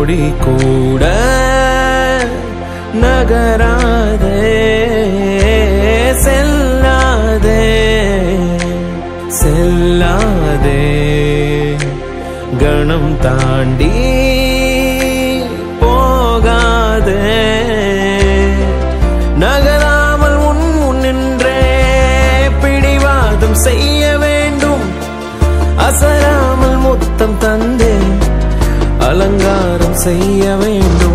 நொடி கூட நகராதே செல்லாதே செல்லாதே கணம் தாண்டி போகாதே நகராமல் உன் முன்னின்றே பிடிவாதம் செய்ய வேண்டும் அசராமல் முத்தம் தந்தே அலங்காரம் செய்ய வேண்டும்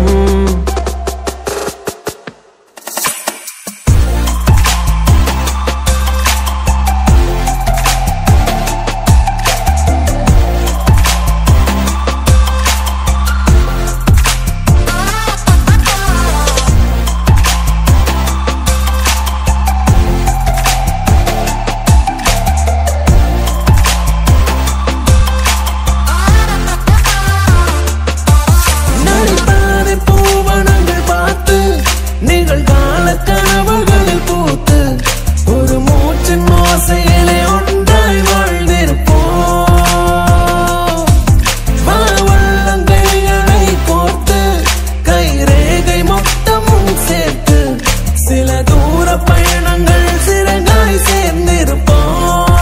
நடைபாதை பூவனங்கள் பார்த்து நிகழ்கால கனவுகளில் பூத்து ஒரு மூச்சின் ஓசையிலே ஒன்றாய் வாழ்ந்திருப்போம் மாவள்ளங்கைகளை கோர்த்து கைரேகை மொத்தமும் சேர்த்து சில தூர பயணங்கள் சிறகாய் சேர்ந்திருப்போம்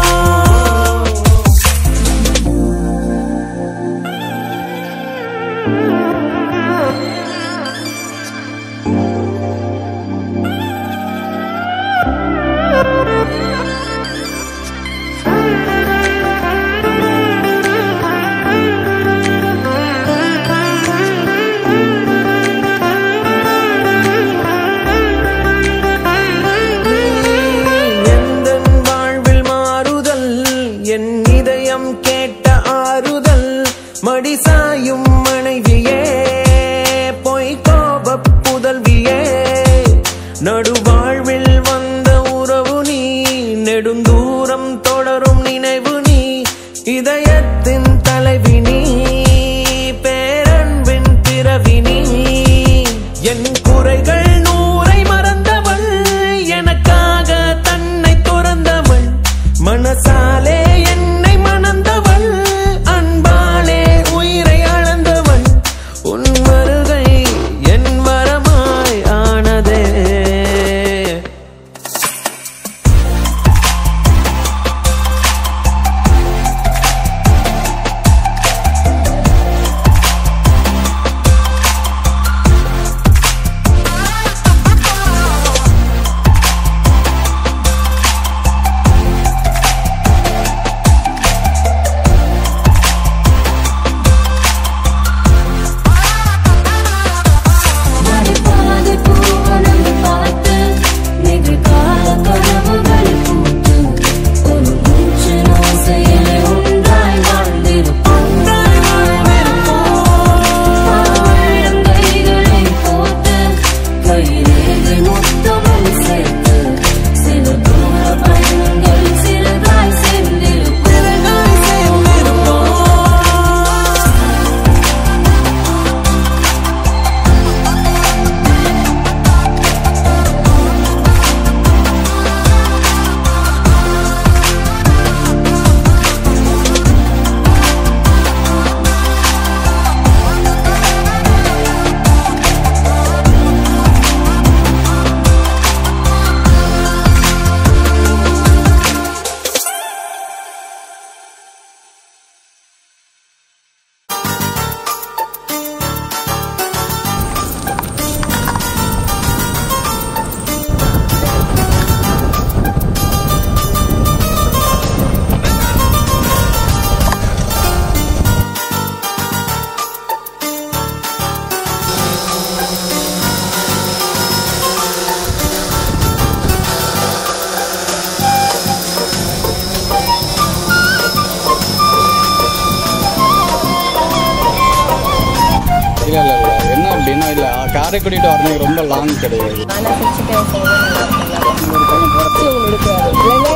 எந்தன் வாழ்வில் மாறுதல் என் இதயம் கேட்ட ஆறுதல் மடிசாயும் மனைவியே பொய் கோப புதல்வியே நடுவாழ்வில் வந்த உறவு நீ நெடுந்தூரம் தொடரும் நினைவு நீ இதயத்தின் தலைவி நீ பேரன்பின் பிறவி நீ என் குறைகள் நூறை மறந்தவள் எனக்காக தன்னை துறந்தவள் மனசாலே என்னை மணந்தவள் அன்பாலே உயிரை அளந்தவள் உன் வருகை என் வரமாய் ஆனதே நடைபாதை பூவனங்கள் பார்த்து நிகழ்கால கனவுகளில் பூத்து ஒரு மூச்சின் ஓசையிலே ஒன்றாய் வாழ்ந்திருப்போம் கைகளை கோர்த்து கைரேகை மொத்தமும் சேர்த்து சில தூர பயணங்கள் சிறகாய் சேர்ந்திருப்போம் இல்லை இல்லை இல்லை என்ன அப்படின்னா இல்லை காரைக்குடி டு வரணும் ரொம்ப லாங் கிடையாது ஆனால் சிக்ஸ்டி டைம் போகிறது நல்லா இருக்கும் உங்களுக்கு எடுக்காது இல்லைன்னா